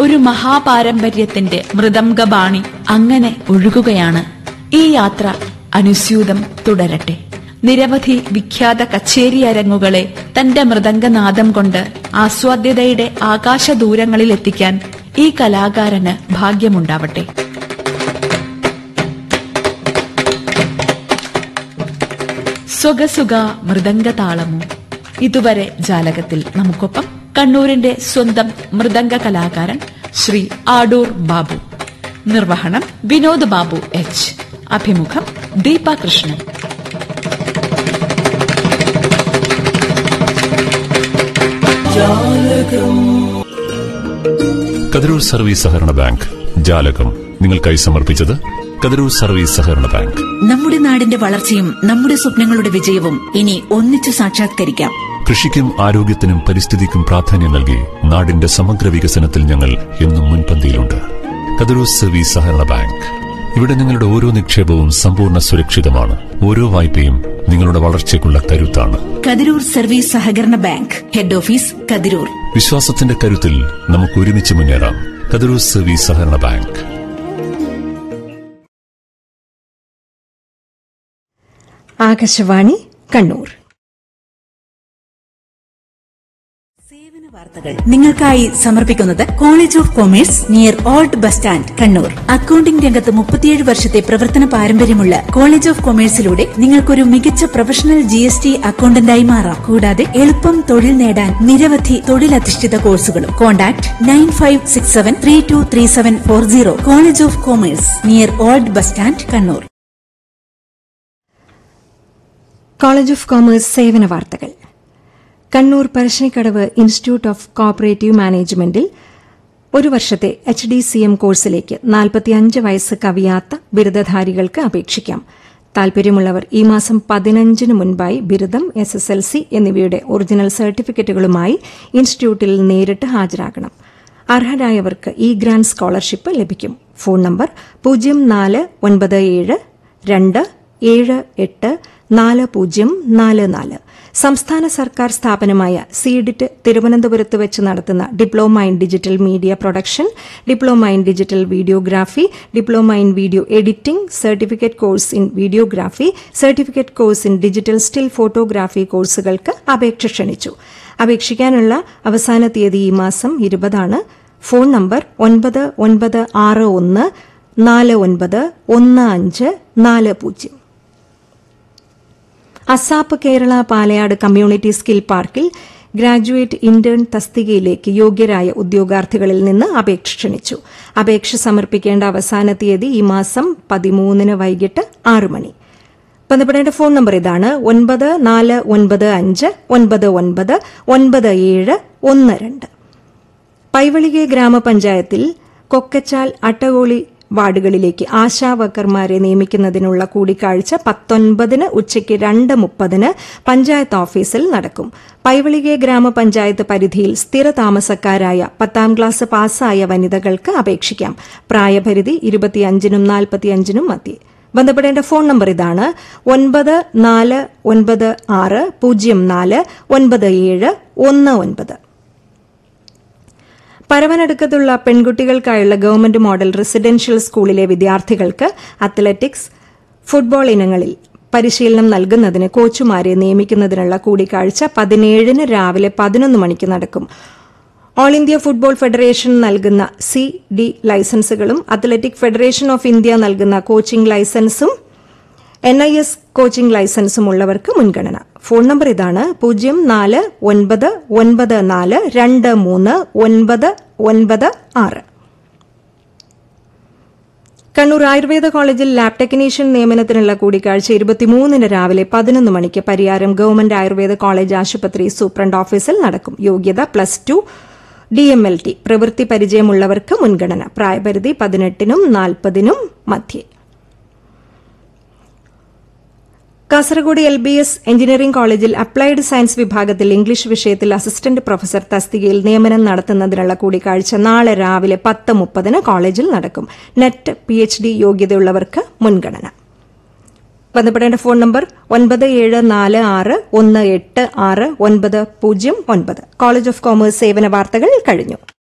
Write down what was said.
ഒരു മഹാപാരമ്പര്യത്തിന്റെ മൃദംഗബാണി അങ്ങനെ ഒഴുകുകയാണ് ഈ യാത്ര അനുസ്യൂതം തുടരട്ടെ നിരവധി വിഖ്യാത കച്ചേരി അരങ്ങുകളെ തന്റെ മൃദംഗനാദം കൊണ്ട് ആസ്വാദ്യതയുടെ ആകാശദൂരങ്ങളിൽ എത്തിക്കാൻ ഈ കലാകാരന് ഭാഗ്യമുണ്ടാവട്ടെ സ്വഗസുഗ മൃദംഗതാളമോ ഇതുവരെ ജാലകത്തിൽ നമുക്കൊപ്പം കണ്ണൂരിന്റെ സ്വന്തം മൃദംഗ കലാകാരൻ ശ്രീ ആഡൂർ ബാബു നിർവഹണം വിനോദ് ബാബു എച്ച് അഭിമുഖം ദീപ കൃഷ്ണൻ കതിരൂർ സർവീസ് സഹകരണ ബാങ്ക് ജാലകം നിങ്ങൾക്കായി സമർപ്പിച്ചത് കതിരൂർ സർവീസ് സഹകരണ ബാങ്ക് നമ്മുടെ നാടിന്റെ വളർച്ചയും നമ്മുടെ സ്വപ്നങ്ങളുടെ വിജയവും ഇനി ഒന്നിച്ചു സാക്ഷാത്കരിക്കാം കൃഷിക്കും ആരോഗ്യത്തിനും പരിസ്ഥിതിക്കും പ്രാധാന്യം നൽകി നാടിന്റെ സമഗ്ര വികസനത്തിൽ ഞങ്ങൾ എന്നും മുൻപന്തിയിലുണ്ട് കതിരൂർ സർവീസ് സഹകരണ ബാങ്ക് ഇവിടെ നിങ്ങളുടെ ഓരോ നിക്ഷേപവും സമ്പൂർണ്ണ സുരക്ഷിതമാണ് ഓരോ വായ്പയും നിങ്ങളുടെ വളർച്ചയ്ക്കുള്ള കരുത്താണ് കതിരൂർ സർവീസ് സഹകരണ ബാങ്ക് ഹെഡ് ഓഫീസ് കതിരൂർ വിശ്വാസത്തിന്റെ കരുത്തിൽ നമുക്ക് ഒരുമിച്ച് മുന്നേറാം കതിരൂർ സർവീസ് സഹകരണ ബാങ്ക് ആകാശവാണി കണ്ണൂർ വാർത്തകൾ നിങ്ങൾക്കായി സമർപ്പിക്കുന്നത് college of commerce near old bus stand Kannur accounting രംഗത്ത് മുപ്പത്തിയേഴ് വർഷത്തെ പ്രവർത്തന പാരമ്പര്യമുള്ള കോളേജ് ഓഫ് കൊമേഴ്സിലൂടെ നിങ്ങൾക്കൊരു മികച്ച പ്രൊഫഷണൽ ജി എസ് ടി അക്കൌണ്ടന്റായി മാറാം കൂടാതെ എളുപ്പം തൊഴിൽ നേടാൻ നിരവധി തൊഴിലധിഷ്ഠിത കോഴ്സുകളും contact nine five six seven three two three seven four zero college of commerce near old bus stand Kannur college of commerce സേവന വാർത്തകൾ Kannur Parassinikkadavu institute of cooperative മാനേജ്മെന്റിൽ ഒരു വർഷത്തെ എച്ച് ഡി സി എം കോഴ്സിലേക്ക് നാൽപ്പത്തിയഞ്ച് വയസ്സ് കവിയാത്ത ബിരുദധാരികൾക്ക് അപേക്ഷിക്കാം താൽപര്യമുള്ളവർ ഈ മാസം പതിനഞ്ചിന് മുൻപായി ബിരുദം എസ് എസ് എൽ സി എന്നിവയുടെ ഒറിജിനൽ സർട്ടിഫിക്കറ്റുകളുമായി ഇൻസ്റ്റിറ്റ്യൂട്ടിൽ നേരിട്ട് ഹാജരാകണം അർഹരായവർക്ക് ഇ ഗ്രാന്റ് സ്കോളർഷിപ്പ് ലഭിക്കും ഫോൺ നമ്പർ പൂജ്യം നാല് ഒൻപത് ഏഴ് രണ്ട് ഏഴ് എട്ട് നാല് പൂജ്യം നാല് നാല് സംസ്ഥാന സർക്കാർ സ്ഥാപനമായ സീഡിറ്റ് തിരുവനന്തപുരത്ത് വെച്ച് നടത്തുന്ന diploma in digital media production diploma in digital videography diploma in video editing certificate course in videography certificate course in digital still photography കോഴ്സുകൾക്ക് അപേക്ഷ ക്ഷണിച്ചു അപേക്ഷിക്കാനുള്ള അവസാന തീയതി ഈ മാസം ഇരുപതാണ് ഫോൺ നമ്പർ ഒൻപത് ഒൻപത് ആറ് ഒന്ന് നാല് ഒൻപത് ഒന്ന് അഞ്ച് നാല് പൂജ്യം ASAP Kerala Palayad community skill പാർക്കിൽ ഗ്രാജുവേറ്റ് ഇന്റേൺ തസ്തികയിലേക്ക് യോഗ്യരായ ഉദ്യോഗാർത്ഥികളിൽ നിന്ന് അപേക്ഷ ക്ഷണിച്ചു അപേക്ഷ സമർപ്പിക്കേണ്ട അവസാന തീയതി ഈ മാസം പതിമൂന്നിന് വൈകിട്ട് ആറ് മണി ബന്ധപ്പെടേണ്ട ഫോൺ നമ്പർ ഇതാണ് ഒൻപത് നാല് ഒൻപത് അഞ്ച് ഒൻപത് ഒൻപത് ഒൻപത് ഏഴ് ഒന്ന് രണ്ട് പൈവളികെ ഗ്രാമപഞ്ചായത്തിൽ കൊക്കച്ചാൽ അട്ടകോളി വാർഡുകളിലേക്ക് ആശാ വർക്കർമാരെ നിയമിക്കുന്നതിനുള്ള കൂടിക്കാഴ്ച പത്തൊൻപതിന് ഉച്ചയ്ക്ക് രണ്ട് മുപ്പതിന് പഞ്ചായത്ത് ഓഫീസിൽ നടക്കും പൈവളികെ ഗ്രാമപഞ്ചായത്ത് പരിധിയിൽ സ്ഥിര താമസക്കാരായ പത്താം ക്ലാസ് പാസ്സായ വനിതകൾക്ക് അപേക്ഷിക്കാം പ്രായപരിധി ഇരുപത്തിയഞ്ചിനും നാൽപ്പത്തിയഞ്ചിനും മധ്യേ ബന്ധപ്പെടേണ്ട ഫോൺ നമ്പർ ഇതാണ് ഒൻപത് നാല് ഒൻപത് ആറ് പൂജ്യം നാല് ഒൻപത് ഏഴ് ഒന്ന് ഒൻപത് പരവനടുക്കത്തുള്ള പെൺകുട്ടികൾക്കായുള്ള ഗവൺമെന്റ് മോഡൽ റെസിഡൻഷ്യൽ സ്കൂളിലെ വിദ്യാർത്ഥികൾക്ക് അത്ലറ്റിക്സ് ഫുട്ബോൾ ഇനങ്ങളിൽ പരിശീലനം നൽകുന്നതിന് കോച്ചുമാരെ നിയമിക്കുന്നതിനുള്ള കൂടിക്കാഴ്ച പതിനേഴിന് രാവിലെ പതിനൊന്ന് മണിക്ക് നടക്കും ഓൾ ഇന്ത്യ ഫുട്ബോൾ ഫെഡറേഷൻ നൽകുന്ന സി ഡി ലൈസൻസുകളും അത്ലറ്റിക് ഫെഡറേഷൻ ഓഫ് ഇന്ത്യ നൽകുന്ന കോച്ചിംഗ് ലൈസൻസും എൻ ഐ എസ് കോച്ചിംഗ് ലൈസൻസും ഉള്ളവർക്ക് മുൻഗണന ഫോൺ നമ്പർ ഇതാണ് പൂജ്യം നാല് ഒൻപത് ഒൻപത് നാല് രണ്ട് മൂന്ന് ഒൻപത് ഒൻപത് ആറ് കണ്ണൂർ ആയുർവേദ കോളേജിൽ ലാബ് ടെക്നീഷ്യൻ നിയമനത്തിനുള്ള കൂടിക്കാഴ്ച ഇരുപത്തിമൂന്നിന് രാവിലെ പതിനൊന്ന് മണിക്ക് പരിയാരം ഗവൺമെന്റ് ആയുർവേദ കോളേജ് ആശുപത്രി സൂപ്രണ്ട് ഓഫീസിൽ നടക്കും യോഗ്യത plus two D M L T പ്രവൃത്തി പരിചയമുള്ളവർക്ക് മുൻഗണന പ്രായപരിധി പതിനെട്ടിനും നാൽപ്പതിനും മധ്യേ Kasaragod L B S engineering കോളേജിൽ അപ്ലൈഡ് സയൻസ് വിഭാഗത്തിൽ ഇംഗ്ലീഷ് വിഷയത്തിൽ അസിസ്റ്റന്റ് പ്രൊഫസർ തസ്തികയിൽ നിയമനം നടത്തുന്നതിനുള്ള കൂടിക്കാഴ്ച നാളെ രാവിലെ പത്ത് മുപ്പതിന് കോളേജിൽ നടക്കും നെറ്റ് പി എച്ച് ഡി യോഗ്യതയുള്ളവർക്ക് മുൻഗണന ബന്ധപ്പെടേണ്ട ഫോൺ നമ്പർ ഒൻപത് ഏഴ് നാല് ആറ് ഒന്ന് എട്ട് ആറ് ഒൻപത് പൂജ്യം ഒൻപത് കോളേജ് ഓഫ് കോമേഴ്സ് സേവന വാർത്തകൾ കഴിഞ്ഞു